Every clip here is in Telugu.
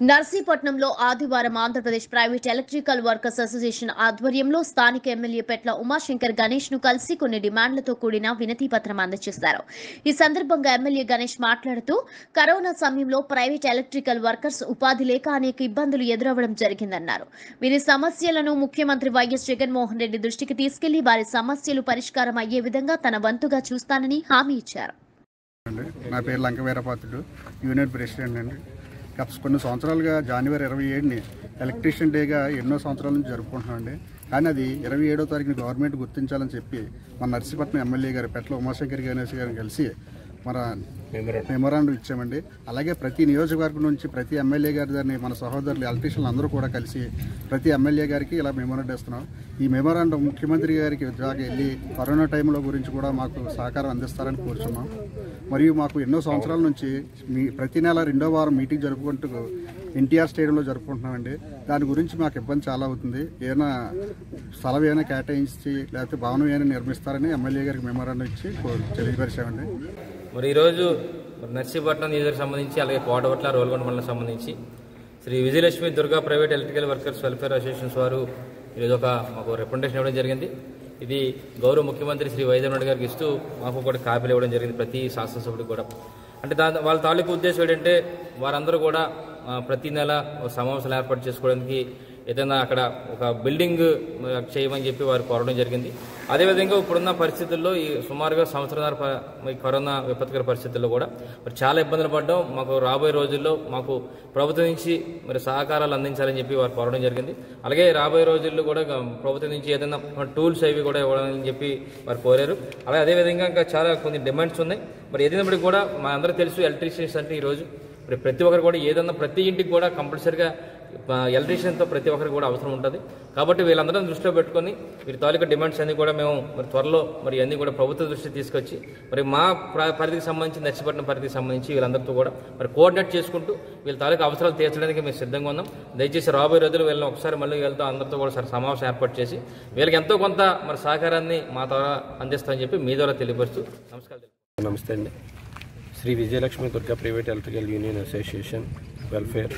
నర్సీపట్నంలో ఆదివారం Andhra Pradesh private electrical workers association ఆధ్వర్యంలో స్థానిక ఎమ్మెల్యే పెట్ల ఉమాశంకర్ గణేష్ ను కలిసి కొన్ని డిమాండ్లతో కూడిన వినతి పత్రం అందజేశారు ఈ సందర్భంగా ఎమ్మెల్యే గణేష్ మాట్లాడుతూ కరోనా సమయంలో ప్రైవేట్ ఎలక్ట్రికల్ వర్కర్స్ ఉపాధి లేక అనేక ఇబ్బందులు ఎదురవ్వడం జరిగిందన్నారు వీరి సమస్యలను ముఖ్యమంత్రి వైఎస్ జగన్మోహన్ రెడ్డి దృష్టికి తీసుకెళ్లి వారి సమస్యలు పరిష్కారం అయ్యే విధంగా తన వంతుగా చూస్తానని హామీ ఇచ్చారు అండి నా పేరు లంక వీరపాత్రుడు యూనియన్ ప్రెసిడెంట్ అండి గత కొన్ని సంవత్సరాలుగా జనవరి ఇరవై ఏడుని ఎలక్ట్రీషియన్ డేగా ఎన్నో సంవత్సరాల నుంచి జరుపుకుంటున్నామండి కానీ అది ఇరవై ఏడో తారీఖున గవర్నమెంట్ గుర్తించాలని చెప్పి మన నర్సీపట్నం ఎమ్మెల్యే గారు పెట్ల ఉమాశంకర్ గణేష్ గారిని కలిసి మన మెమోరాండం ఇచ్చామండి అలాగే ప్రతి నియోజకవర్గం నుంచి ప్రతి ఎమ్మెల్యే గారి దాన్ని మన సహోదరులు ఎలక్ట్రీషియన్లు అందరూ కూడా కలిసి ప్రతి ఎమ్మెల్యే గారికి ఇలా మెమోరాండం ఇస్తున్నాం ఈ మెమోరాండం ముఖ్యమంత్రి గారికి దాకా వెళ్ళి కరోనా టైంలో గురించి కూడా మాకు సహకారం అందిస్తారని కోరుచున్నాం మరియు మాకు ఎన్నో సంవత్సరాల నుంచి మీ ప్రతి నెల రెండో వారం మీటింగ్ జరుపుకుంటూ ఎన్టీఆర్ స్టేడియంలో జరుపుకుంటున్నామండి దాని గురించి మాకు ఇబ్బంది చాలా అవుతుంది ఏమైనా స్థలం ఏమైనా కేటాయించి లేకపోతే భవనం ఏమైనా నిర్మిస్తారని ఎమ్మెల్యే గారికి మెమోరాండం ఇచ్చి కో- తెలియపరిచామండి మరి ఈరోజు మరి నర్సీపట్నం నియోజకవర్గం సంబంధించి అలాగే కోటవట్ల రోల్గొండ మండలం సంబంధించి Shri Vijayalakshmi Durga private electrical workers welfare associations వారు ఈరోజు ఒక మాకు రిప్రజెంటేషన్ ఇవ్వడం జరిగింది ఇది గౌరవ ముఖ్యమంత్రి శ్రీ వైద్య రెడ్డి గారికి ఇస్తూ మాకు కూడా కాపీలు ఇవ్వడం జరిగింది ప్రతి శాసనసభ్యుడికి కూడా అంటే దాని వాళ్ళ తాలూకు ఉద్దేశం ఏంటంటే వారందరూ కూడా ఆ, ప్రతి నెల ఒక సమావేశాలు ఏర్పాటు చేసుకోవడానికి ఏదైనా అక్కడ ఒక బిల్డింగ్ ఆ, చేయమని చెప్పి వారు కోరడం జరిగింది అదేవిధంగా ఇప్పుడున్న పరిస్థితుల్లో ఈ సుమారుగా సంవత్సరాల ప- ఈ కరోనా విపత్కర పరిస్థితుల్లో కూడా మరి చాలా ఇబ్బందులు పడ్డాం మాకు రాబోయే రోజుల్లో మాకు ప్రభుత్వం నుంచి మరి సహకారాలు అందించాలని చెప్పి వారు కోరడం జరిగింది అలాగే రాబోయే రోజుల్లో కూడా గ- ప్రభుత్వం నుంచి ఏదైనా టూల్స్ అవి కూడా ఇవ్వాలని చెప్పి వారు కోరారు అలాగే అదేవిధంగా ఇంకా చాలా కొన్ని డిమాండ్స్ ఉన్నాయి మరి ఏదైనప్పటికీ కూడా మా అందరూ తెలుసు ఎలక్ట్రీషియన్స్ అంటే ఈరోజు మరి ప్రతి ఒక్కరు కూడా ఏదన్నా ప్రతి ఇంటికి కూడా కంపల్సరిగా ఎలక్ట్రీషియన్తో ప్రతి ఒక్కరికి కూడా అవసరం ఉంటుంది కాబట్టి వీళ్ళందరం దృష్టిలో పెట్టుకొని వీరి తాలూకా డిమాండ్స్ అన్ని కూడా మేము మరి త్వరలో మరి అన్ని కూడా ప్రభుత్వ దృష్టికి తీసుకొచ్చి మరి మా ప్ర- పరిధికి సంబంధించి నర్సీపట్నం పరిధికి సంబంధించి వీళ్ళందరితో కూడా మరి కోఆర్డినేట్ చేసుకుంటూ వీళ్ళ తాలూకా అవసరాలు తీర్చడానికి మేము సిద్ధంగా ఉన్నాం దయచేసి రాబోయే రోజులు వీళ్ళని ఒకసారి మళ్ళీ వెళ్తాం అందరితో కూడా సార్ సమావేశం ఏర్పాటు చేసి వీళ్ళకి ఎంతో కొంత మరి సహకారాన్ని మా ద్వారా అందిస్తామని చెప్పి మీ ద్వారా తెలియపరుస్తూ నమస్కారం నమస్తే అండి Shri Vijayalakshmi Durga private electrical union association welfare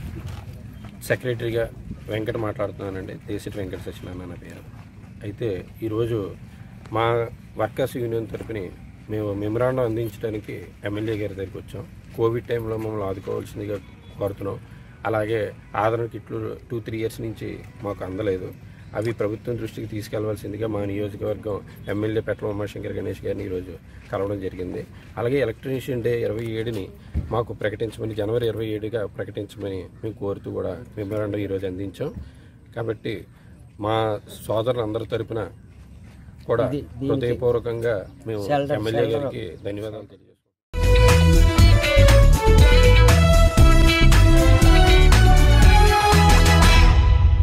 సెక్రటరీగా వెంకట మాట్లాడుతున్నానండి దేశిటి వెంకట సత్యనారాయణ నా పేరు అయితే ఈరోజు మా వర్కర్స్ యూనియన్ తరపుని మేము మెమరాండం అందించడానికి ఎమ్మెల్యే గారి దగ్గరికి వచ్చాం కోవిడ్ టైంలో మమ్మల్ని ఆదుకోవాల్సిందిగా కోరుతున్నాం అలాగే ఆదరణ కిట్లు టూ త్రీ ఇయర్స్ నుంచి మాకు అందలేదు అవి ప్రభుత్వం దృష్టికి తీసుకెళ్లవలసిందిగా మా నియోజకవర్గం ఎమ్మెల్యే పెట్ల ఉమాశంకర్ గణేష్ గారిని ఈరోజు కలవడం జరిగింది అలాగే ఎలక్ట్రీషియన్ డే ఇరవై ఏడుని మాకు ప్రకటించమని జనవరి ఇరవై ఏడుగా ప్రకటించమని మేము కోరుతూ కూడా మెమరాండం ఈరోజు అందించాం కాబట్టి మా సోదరులందరి తరపున కూడా హృదయపూర్వకంగా మేము ఎమ్మెల్యే గారికి ధన్యవాదాలు తెలియజేస్తాం